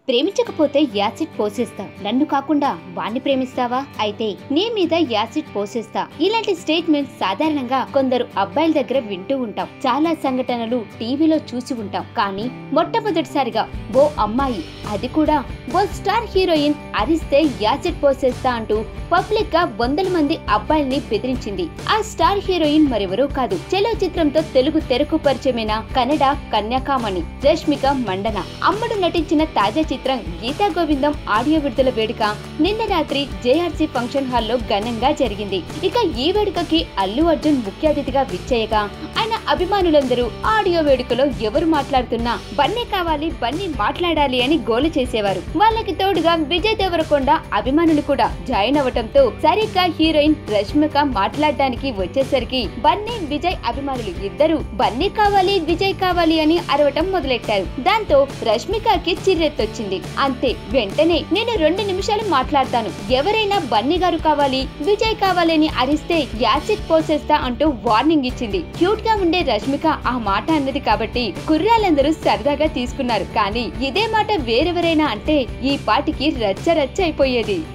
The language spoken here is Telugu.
ప్రేమించకపోతే యాసిడ్ పోసేస్తా నన్ను కాకుండా వాణ్ణి ప్రేమిస్తావా అయితే నీ మీద యాసిడ్ పోసేస్తా ఇలాంటి స్టేట్మెంట్ సాధారణంగా కొందరు అబ్బాయిల దగ్గర వింటూ ఉంటాం చాలా సంఘటనలు టీవీలో చూసి ఉంటాం కానీ మొట్టమొదటిసారిగా ఓ అమ్మాయి అది కూడా ఓ స్టార్ హీరోయిన్ అరిస్తే యాసిడ్ పోసేస్తా అంటూ పబ్లిక్ గా వందల మంది అబ్బాయిల్ని బెదిరించింది ఆ స్టార్ హీరోయిన్ మరెవరో కాదు చెలో చిత్రంతో తెలుగు తెరకు పరిచయమైన కన్నడ కన్యాకామణి రష్మిక మండన అమ్మడు నటించిన తాజా చిత్రం గీతా గోవిందం ఆడియో విడుదల వేడుక నిన్న రాత్రి జేఆర్సీ ఫంక్షన్ హాల్లో ఘనంగా జరిగింది ఇక ఈ వేడుకకి అల్లు అర్జున్ ముఖ్య అతిథిగా విచ్చేయగా ఆయన అభిమానులందరూ ఆడియో వేడుకలో ఎవరు మాట్లాడుతున్నా బన్నీ కావాలి బన్నీ మాట్లాడాలి అని గోలు చేసేవారు వాళ్ళకి తోడుగా విజయ్ దేవరకొండ అభిమానులు కూడా జాయిన్ అవ్వటంతో సరిగ్గా హీరోయిన్ రష్మిక మాట్లాడడానికి వచ్చేసరికి బన్నీ విజయ్ అభిమానులు ఇద్దరు బన్నీ కావాలి విజయ్ కావాలి అని అరవటం మొదలెట్టారు దాంతో రష్మికకి చిర్రెత్తొచ్చింది అంతే వెంటనే నేను రెండు నిమిషాలు మాట్లాడతాను ఎవరైనా బన్నీ గారు కావాలి విజయ్ కావాలని అరిస్తే యాసిడ్ పోసేస్తా అంటూ వార్నింగ్ ఇచ్చింది క్యూట్ గా ఉండే రష్మిక ఆ మాట అన్నది కాబట్టి కుర్రాళ్ళందరూ సరదాగా తీసుకున్నారు కానీ ఇదే మాట వేరెవరైనా అంటే ఈ పాటికి రచ్చ రచ్చ అయిపోయేది